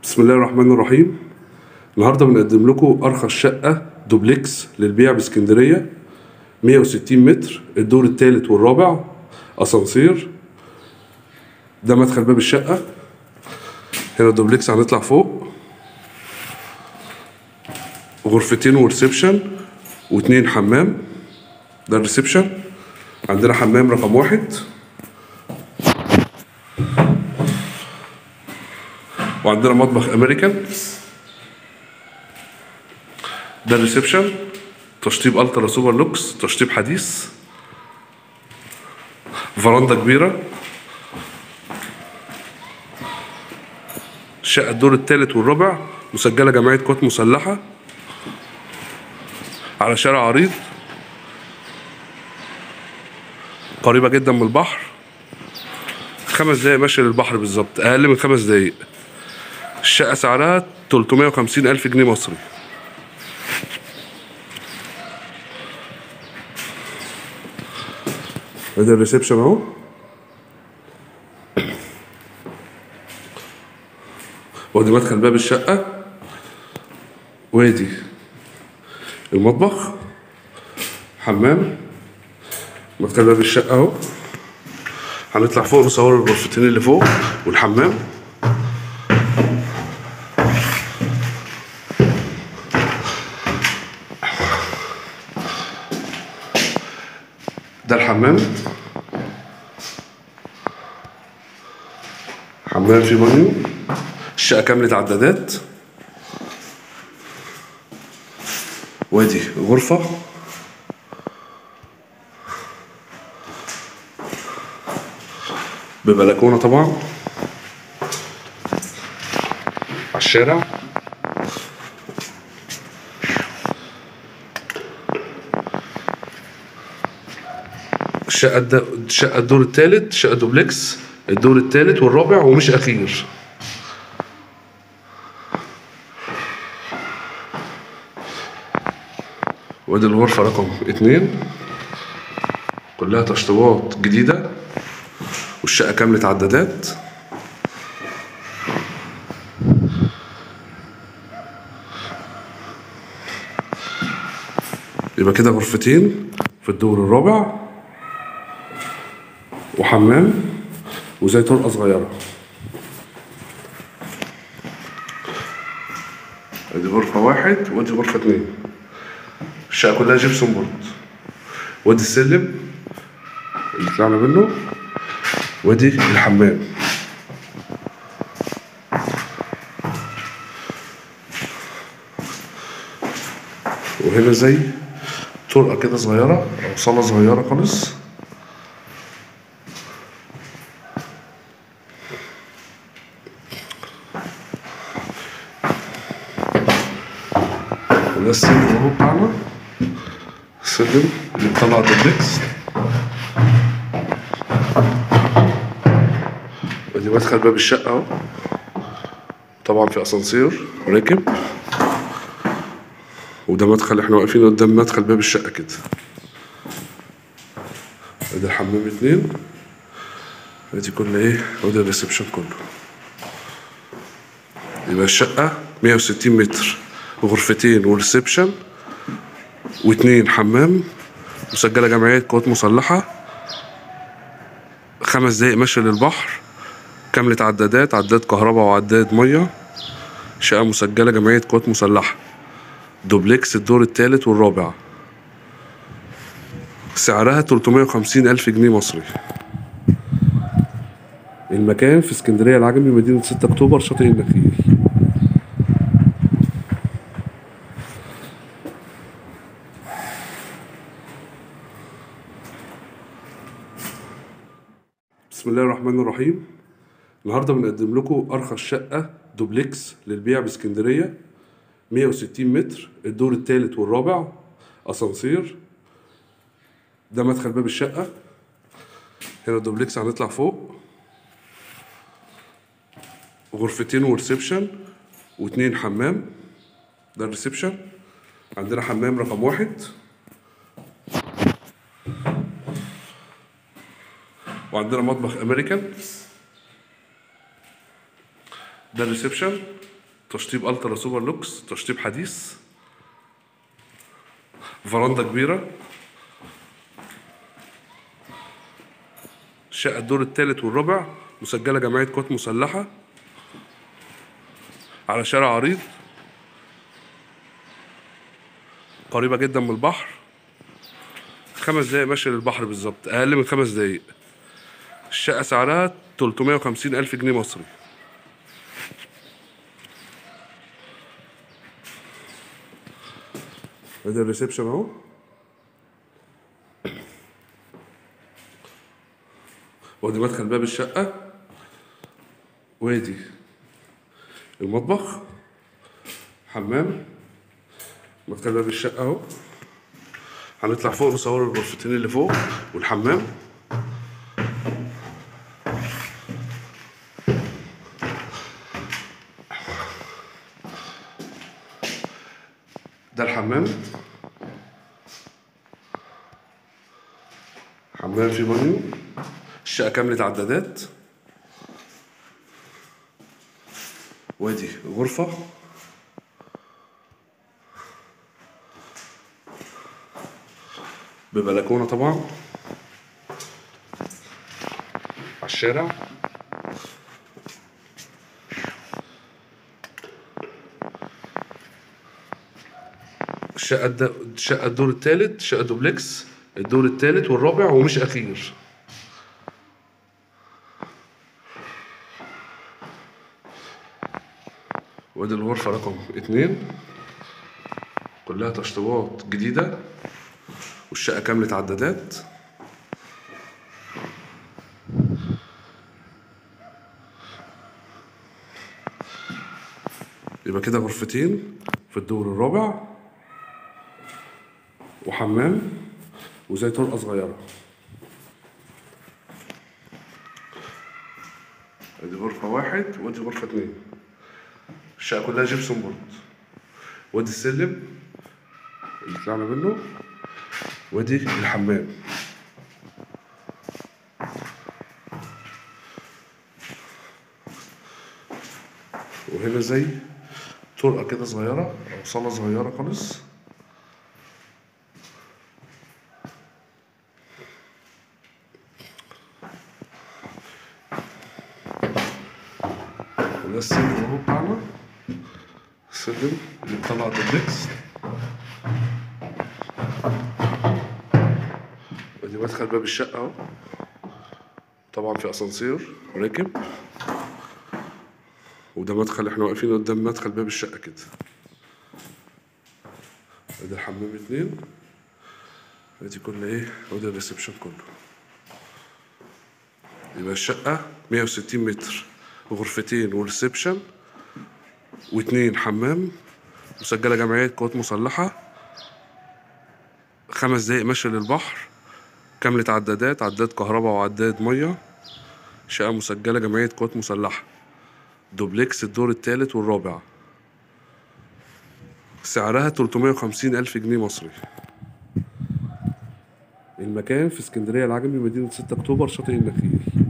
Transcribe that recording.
بسم الله الرحمن الرحيم النهارده بنقدم لكم ارخص شقه دوبلكس للبيع باسكندريه 160 متر الدور الثالث والرابع اسانسير ده مدخل باب الشقه هنا دوبلكس هنطلع فوق غرفتين وريسبشن واتنين حمام ده الريسبشن عندنا حمام رقم واحد وعندنا مطبخ امريكان ده الريسبشن تشطيب الترا سوبر لوكس تشطيب حديث فراندا كبيره الشقه الدور الثالث والرابع مسجله جمعيه قوات مسلحه على شارع عريض قريبه جدا من البحر خمس دقايق ماشي للبحر بالظبط اقل من خمس دقايق الشقة سعرها 350 ألف جنيه مصري ادي الريسبشن اهو وادي مدخل باب الشقة وادي المطبخ حمام مدخل باب الشقة اهو هنطلع فوق نصور الغرفتين اللي فوق والحمام ده الحمام حمام في بانيو الشقة كاملة عدادات وادي غرفة ببلكونة طبعا على الشارع الشقة الد- الشقة الدور الثالث شقة دوبلكس الدور الثالث والرابع ومش أخير وادي الغرفة رقم اتنين كلها تشطيبات جديدة والشقة كاملة عدادات يبقى كده غرفتين في الدور الرابع وحمام وزي طرقة صغيرة ادي غرفة واحد وادي غرفة اتنين الشقة كلها جبسون بورد وادي السلم اللي طلعنا منه وادي الحمام وهنا زي طرقة كده صغيرة أو صالة صغيرة خالص وده السلم اهو بتاعنا السلم اللي بيطلع الدبلكس ودي مدخل باب الشقة اهو طبعا في اسانسير راكب وده مدخل احنا واقفين قدام مدخل باب الشقة كده ادي الحمام اتنين ادي كل ايه وده الريسبشن كله يبقى الشقة 160 متر غرفتين وريسبشن واتنين حمام مسجلة جمعية قوات مسلحة خمس دقايق مشي للبحر كاملة عدادات عداد كهرباء وعداد مية شقة مسجلة جمعية قوات مسلحة دوبلكس الدور الثالث والرابع سعرها 350 ألف جنيه مصري المكان في اسكندرية العجمي مدينة 6 أكتوبر شاطئ النخيل بسم الله الرحمن الرحيم النهارده بنقدم لكم ارخص شقه دوبلكس للبيع باسكندريه 160 متر الدور الثالث والرابع اسانسير ده مدخل باب الشقه هنا الدوبلكس هنطلع فوق غرفتين وريسبشن واتنين حمام ده الريسبشن عندنا حمام رقم واحد وعندنا مطبخ امريكان ده الريسبشن تشطيب الترا سوبر لوكس تشطيب حديث فراندا كبيرة شقة الدور الثالث والرابع مسجلة جمعية قوات مسلحة على شارع عريض قريبة جدا من البحر خمس دقايق ماشي للبحر بالظبط أقل من خمس دقايق الشقة سعرها 350 ألف جنيه مصري ادي الريسبشن اهو وادي مدخل باب الشقة وادي المطبخ حمام مدخل باب الشقة اهو هنطلع فوق نصور الغرفتين اللي فوق والحمام ده الحمام حمام فيه بانيو الشقة كاملة عدادات وادي غرفة ببلكونة طبعا على الشارع الشقة الد... الشقة الدور الثالث شقة دوبلكس الدور الثالث والرابع ومش أخير وادي الغرفة رقم اتنين كلها تشطيبات جديدة والشقة كاملة عدادات يبقى كده غرفتين في الدور الرابع وحمام وزي طرقة صغيرة ادي غرفة واحد وادي غرفة اتنين الشقة كلها جبسون بورد وادي السلم اللي طلعنا منه وادي الحمام وهنا زي طرقة كده صغيرة أو صالة صغيرة خالص وده السلم اهو بتاعنا السلم اللي بيطلع دوبلكس ودي مدخل باب الشقة اهو طبعا في اسانسير راكب وده مدخل احنا واقفين قدام مدخل باب الشقة كده ادي الحمام اتنين ادي كل ايه ادي الريسبشن كله يبقى الشقة 160 متر غرفتين وريسبشن واتنين حمام مسجلة جمعية قوات مسلحة خمس دقايق مشي للبحر كاملة عدادات عداد كهرباء وعداد مية شقة مسجلة جمعية قوات مسلحة دوبلكس الدور التالت والرابع سعرها 350 ألف جنيه مصري المكان في اسكندرية العجمي مدينة 6 أكتوبر شاطئ النخيل